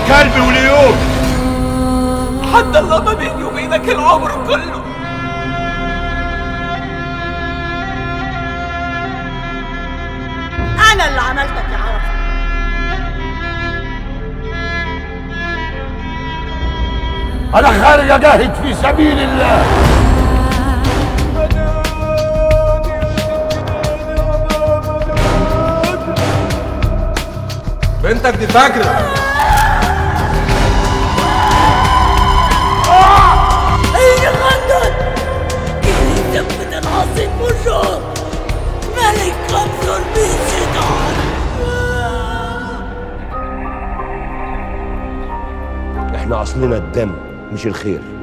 كلب وليوم حد الله ما بيني وبينك العمر كله انا اللي عملتك يا عرفه انا خارج اجاهد في سبيل الله بنتك دي فجرة اي غندر كريم من العاصي مجر ملك قبضر بالشيطان احنا اصلنا الدم مش الخير